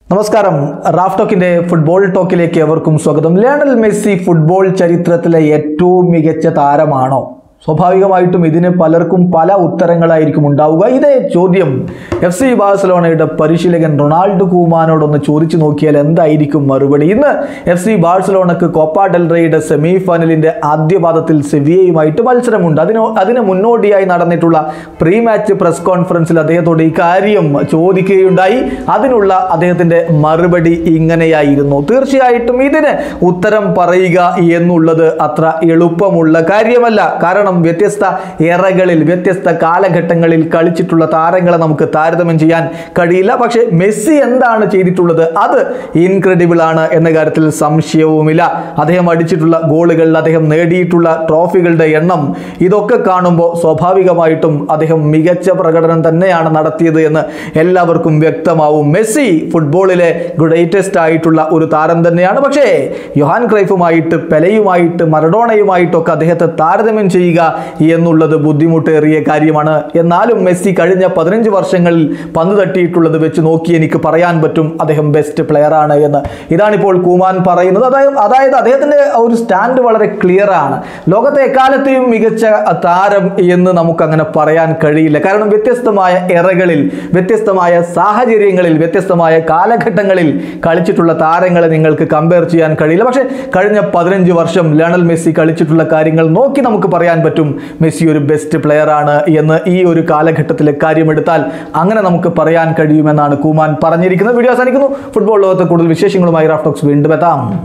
നമസ്കാരം Raf ടോക്കിന്റെ football ടോക്കിലേക്ക് എവർക്കും സ്വാഗതം Lionel Messi football ചരിത്രത്തിലെ ഏറ്റവും മികച്ച താരമാണോ സ്വാഭാവികമായിട്ടും ഇതിന് പലർക്കും പല ഉത്തരങ്ങളായിരിക്കും ഉണ്ടാവുക ഇതേ ചോദ്യം എഫ് സി ബാഴ്സലോണയുടെ പരിശീലകൻ റൊണാൾഡോ കൂമാനോടൊന്ന് ചോദിച്ചു നോക്കിയാൽ എന്തായിരിക്കും മറുപടി ഇന്ന് എഫ് സി ബാഴ്സലോണക്ക് കോപ്പ ഡെൽറയുടെ സെമി ഫൈനലിന്റെ ആദ്യ പാദത്തിൽ സെവിയയുമായിട്ട് മത്സരമുണ്ട് അതിന് അതിന് മുന്നോടിയായി നടന്നിട്ടുള്ള പ്രീ മാച്ച് പ്രസ് കോൺഫറൻസിൽ അദ്ദേഹത്തോട് ഈ കാര്യം ചോദിക്കുകയുണ്ടായി അതിനുള്ള അദ്ദേഹത്തിന്റെ മറുപടി ഇങ്ങനെയായിരുന്നു തീർച്ചയായിട്ടും ഇതിന് ഉത്തരം പറയുക എന്നുള്ളത് അത്ര എളുപ്പമുള്ള കാര്യമല്ല കാരണം വ്യത്യസ്ത എറകളിൽ വ്യത്യസ്ത കാലഘട്ടങ്ങളിൽ കളിച്ചിട്ടുള്ള താരങ്ങളെ നമുക്ക് താരതമ്യം ചെയ്യാൻ കഴിയില്ല പക്ഷേ മെസ്സി എന്താണ് ചെയ്തിട്ടുള്ളത് അത് ഇൻക്രെഡിബിൾ ആണ് എന്ന കാര്യത്തിൽ സംശയവുമില്ല അദ്ദേഹം അടിച്ചിട്ടുള്ള ഗോളുകൾ അദ്ദേഹം നേടിയിട്ടുള്ള ട്രോഫികളുടെ എണ്ണം ഇതൊക്കെ കാണുമ്പോൾ സ്വാഭാവികമായിട്ടും അദ്ദേഹം മികച്ച പ്രകടനം തന്നെയാണ് നടത്തിയത് എന്ന് എല്ലാവർക്കും വ്യക്തമാവും മെസ്സി ഫുട്ബോളിലെ ഗ്രേറ്റസ്റ്റ് ആയിട്ടുള്ള ഒരു താരം തന്നെയാണ് പക്ഷേ യൊഹാൻ ക്രൈഫുമായിട്ട് പെലയുമായിട്ട് മറഡോണയുമായിട്ടൊക്കെ അദ്ദേഹത്തെ താരതമ്യം ചെയ്യുക എന്നുള്ളത് ബുദ്ധിമുട്ടേറിയ കാര്യമാണ് എന്നാലും മെസ്സി കഴിഞ്ഞ പതിനഞ്ച് വർഷങ്ങളിൽ പന്ത് തട്ടിയിട്ടുള്ളത് വെച്ച് നോക്കി എനിക്ക് പറയാൻ പറ്റും അദ്ദേഹം ബെസ്റ്റ് പ്ലെയർ ആണ് എന്ന് ഇതാണിപ്പോൾ കൂമാൻ പറയുന്നത് അതായത് അതായത് അദ്ദേഹത്തിന്റെ ഒരു സ്റ്റാൻഡ് വളരെ ക്ലിയർ ആണ് ലോകത്തെ എക്കാലത്തെയും മികച്ച താരം എന്ന് നമുക്ക് അങ്ങനെ പറയാൻ കഴിയില്ല കാരണം വ്യത്യസ്തമായ എറകളിൽ വ്യത്യസ്തമായ സാഹചര്യങ്ങളിൽ വ്യത്യസ്തമായ കാലഘട്ടങ്ങളിൽ കളിച്ചിട്ടുള്ള താരങ്ങളെ നിങ്ങൾക്ക് കമ്പയർ ചെയ്യാൻ കഴിയില്ല പക്ഷേ കഴിഞ്ഞ പതിനഞ്ച് വർഷം ലയണൽ മെസ്സി കളിച്ചിട്ടുള്ള കാര്യങ്ങൾ നോക്കി നമുക്ക് പറയാൻ പറ്റും മെസ്സി ഒരു ബെസ്റ്റ് പ്ലെയർ ആണ് എന്ന് ഈ ഒരു കാലഘട്ടത്തിലെ കാര്യമെടുത്താൽ അങ്ങനെ നമുക്ക് പറയാൻ കഴിയുമെന്നാണ് കൂമാൻ പറഞ്ഞിരിക്കുന്നത് വീഡിയോ അവസാനിക്കുന്നു ഫുട്ബോൾ ലോകത്തെ കൂടുതൽ വിശേഷങ്ങളുമായി റാഫ്റ്റോക്സ് വീണ്ടും എത്താം